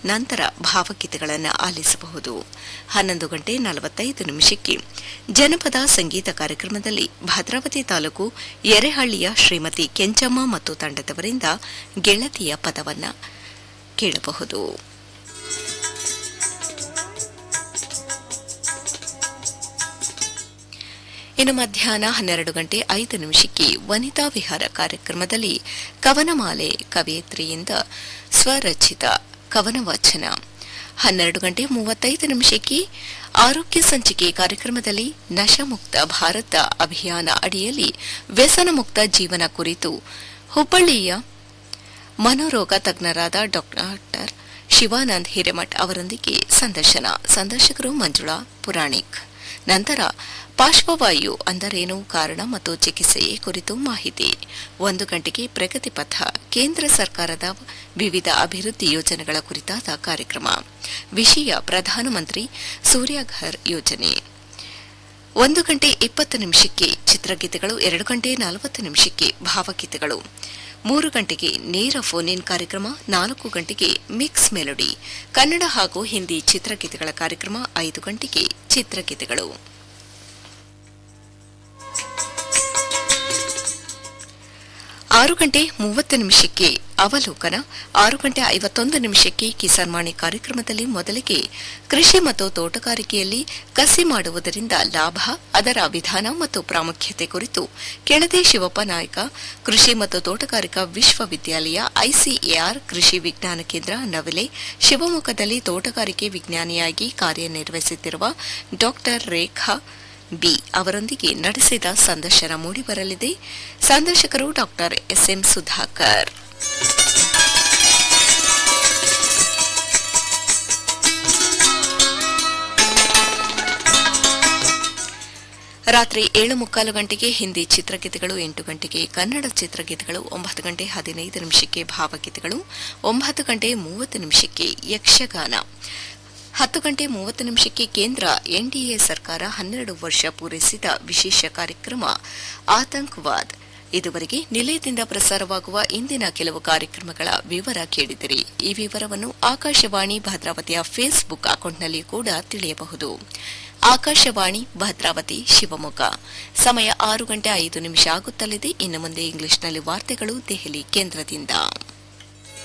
ನಂತರ ಭಾವಗೀತೆಗಳನ್ನು ಆಲಿಸಬಹುದು ಹನ್ನೊಂದು ಗಂಟೆ ನಲವತ್ತೈದು ನಿಮಿಷಕ್ಕೆ ಜನಪದ ಸಂಗೀತ ಕಾರ್ಯಕ್ರಮದಲ್ಲಿ ಭದ್ರಾವತಿ ತಾಲೂಕು ಎರೆಹಳ್ಳಿಯ ಶ್ರೀಮತಿ ಕೆಂಚಮ್ಮ ಮತ್ತು ತಂಡದವರಿಂದ ಗೆಳತಿಯ ಪದವನ್ನ ಕೇಳಬಹುದು ಇನ್ನು ಮಧ್ಯಾಹ್ನ ಹನ್ನೆರಡು ಗಂಟೆ ಐದು ನಿಮಿಷಕ್ಕೆ ವನಿತಾ ವಿಹಾರ ಕಾರ್ಯಕ್ರಮದಲ್ಲಿ ಕವನಮಾಲೆ ಕವಯತ್ರಿಯಿಂದ ಸ್ವರಚಿತ ಕವನ ವಾಚನ ಹನ್ನೆರಡು ಗಂಟೆ ಮೂವತ್ತೈದು ನಿಮಿಷಕ್ಕೆ ಆರೋಗ್ಯ ಸಂಚಿಕೆ ಕಾರ್ಯಕ್ರಮದಲ್ಲಿ ನಶಮುಕ್ತ ಭಾರತ ಅಭಿಯಾನ ಅಡಿಯಲ್ಲಿ ವ್ಯಸನ ಮುಕ್ತ ಜೀವನ ಕುರಿತು ಹುಬ್ಬಳ್ಳಿಯ ಮನೋರೋಗ ತಜ್ಞರಾದ ಡಾಕ್ಟರ್ ಶಿವಾನಂದ್ ಹಿರೇಮಠ್ ಅವರೊಂದಿಗೆ ಸಂದರ್ಶನ ಸಂದರ್ಶಕರು ಮಂಜುಳಾ ಪುರಾಣಿಕ್ ನಂತರ ಪಾರ್ಶ್ವವಾಯು ಅಂದರೇನು ಕಾರಣ ಮತ್ತು ಚಿಕಿತ್ಸೆ ಕುರಿತು ಮಾಹಿತಿ ಒಂದು ಗಂಟೆಗೆ ಪ್ರಗತಿ ಪಥ ಕೇಂದ್ರ ಸರ್ಕಾರದ ವಿವಿಧ ಅಭಿವೃದ್ಧಿ ಯೋಜನೆಗಳ ಕುರಿತಾದ ಕಾರ್ಯಕ್ರಮ ವಿಷಯ ಪ್ರಧಾನಮಂತ್ರಿ ಸೂರ್ಯಘರ್ ಯೋಜನೆ ಒಂದು ಗಂಟೆ ಇಪ್ಪತ್ತು ನಿಮಿಷಕ್ಕೆ ಚಿತ್ರಗೀತೆಗಳು ಎರಡು ಗಂಟೆ ನಲವತ್ತು ನಿಮಿಷಕ್ಕೆ ಭಾವಗೀತೆಗಳು ಮೂರು ಗಂಟೆಗೆ ನೇರ ಫೋನ್ ಇನ್ ಕಾರ್ಯಕ್ರಮ ನಾಲ್ಕು ಗಂಟೆಗೆ ಮಿಕ್ಸ್ ಮೆಲೋಡಿ ಕನ್ನಡ ಹಾಗೂ ಹಿಂದಿ ಚಿತ್ರಗೀತೆಗಳ ಕಾರ್ಯಕ್ರಮ ಐದು ಗಂಟೆಗೆ ಚಿತ್ರಗೀತೆಗಳು ಆರು ಗಂಟೆ ಮೂವತ್ತು ನಿಮಿಷಕ್ಕೆ ಅವಲೋಕನ ಆರು ಗಂಟೆ ಐವತ್ತೊಂದು ನಿಮಿಷಕ್ಕೆ ಕಿಸಾನ್ ವಾಣಿ ಕಾರ್ಯಕ್ರಮದಲ್ಲಿ ಮೊದಲಿಗೆ ಕೃಷಿ ಮತ್ತು ತೋಟಗಾರಿಕೆಯಲ್ಲಿ ಕಸಿ ಮಾಡುವುದರಿಂದ ಲಾಭ ಅದರ ವಿಧಾನ ಮತ್ತು ಪ್ರಾಮುಖ್ಯತೆ ಕುರಿತು ಕೆಳದಿ ಶಿವಪ್ಪ ನಾಯಕ ಕೃಷಿ ಮತ್ತು ತೋಟಗಾರಿಕಾ ವಿಶ್ವವಿದ್ಯಾಲಯ ಐಸಿಎಆರ್ ಕೃಷಿ ವಿಜ್ಞಾನ ಕೇಂದ್ರ ನವಲೆ ಶಿವಮೊಗ್ಗದಲ್ಲಿ ತೋಟಗಾರಿಕೆ ವಿಜ್ಞಾನಿಯಾಗಿ ಕಾರ್ಯನಿರ್ವಹಿಸುತ್ತಿರುವ ಡಾ ರೇಖಾ ಬಿ ಅವರೊಂದಿಗೆ ನಡೆಸಿದ ಸಂದರ್ಶನ ಮೂಡಿಬರಲಿದೆ ಸಂದರ್ಶಕರು ಡಾಕ್ಟರ್ ಎಸ್ಎಂ ಸುಧಾಕರ್ ರಾತ್ರಿ ಏಳು ಮುಕ್ಕಾಲು ಗಂಟೆಗೆ ಹಿಂದಿ ಚಿತ್ರಗೀತೆಗಳು ಎಂಟು ಗಂಟೆಗೆ ಕನ್ನಡ ಚಿತ್ರಗೀತೆಗಳು ಒಂಬತ್ತು ಗಂಟೆ ಹದಿನೈದು ನಿಮಿಷಕ್ಕೆ ಭಾವಗೀತೆಗಳು ಒಂಬತ್ತು ಗಂಟೆ ಮೂವತ್ತು ನಿಮಿಷಕ್ಕೆ ಯಕ್ಷಗಾನ ಹತ್ತು ಗಂಟೆ ಮೂವತ್ತು ನಿಮಿಷಕ್ಕೆ ಕೇಂದ್ರ ಎನ್ಡಿಎ ಸರ್ಕಾರ ಹನ್ನೆರಡು ವರ್ಷ ಪೂರೈಸಿದ ವಿಶೇಷ ಕಾರ್ಯಕ್ರಮ ಆತಂಕವಾದ್ ಇದುವರೆಗೆ ನಿಲಯದಿಂದ ಪ್ರಸಾರವಾಗುವ ಇಂದಿನ ಕೆಲವು ಕಾರ್ಯಕ್ರಮಗಳ ವಿವರ ಕೇಳಿದಿರಿ ಈ ವಿವರವನ್ನು ಆಕಾಶವಾಣಿ ಭದ್ರಾವತಿಯ ಫೇಸ್ಬುಕ್ ಅಕೌಂಟ್ನಲ್ಲಿ ಕೂಡ ತಿಳಿಯಬಹುದು ಆಕಾಶವಾಣಿ ಭದ್ರಾವತಿ ಶಿವಮೊಗ್ಗ ಸಮಯ ಆರು ಗಂಟೆ ಐದು ನಿಮಿಷ ಆಗುತ್ತಲಿದೆ ಇನ್ನು ಮುಂದೆ ಇಂಗ್ಲಿಷ್ನಲ್ಲಿ ವಾರ್ತೆಗಳು ದೆಹಲಿ ಕೇಂದ್ರದಿಂದ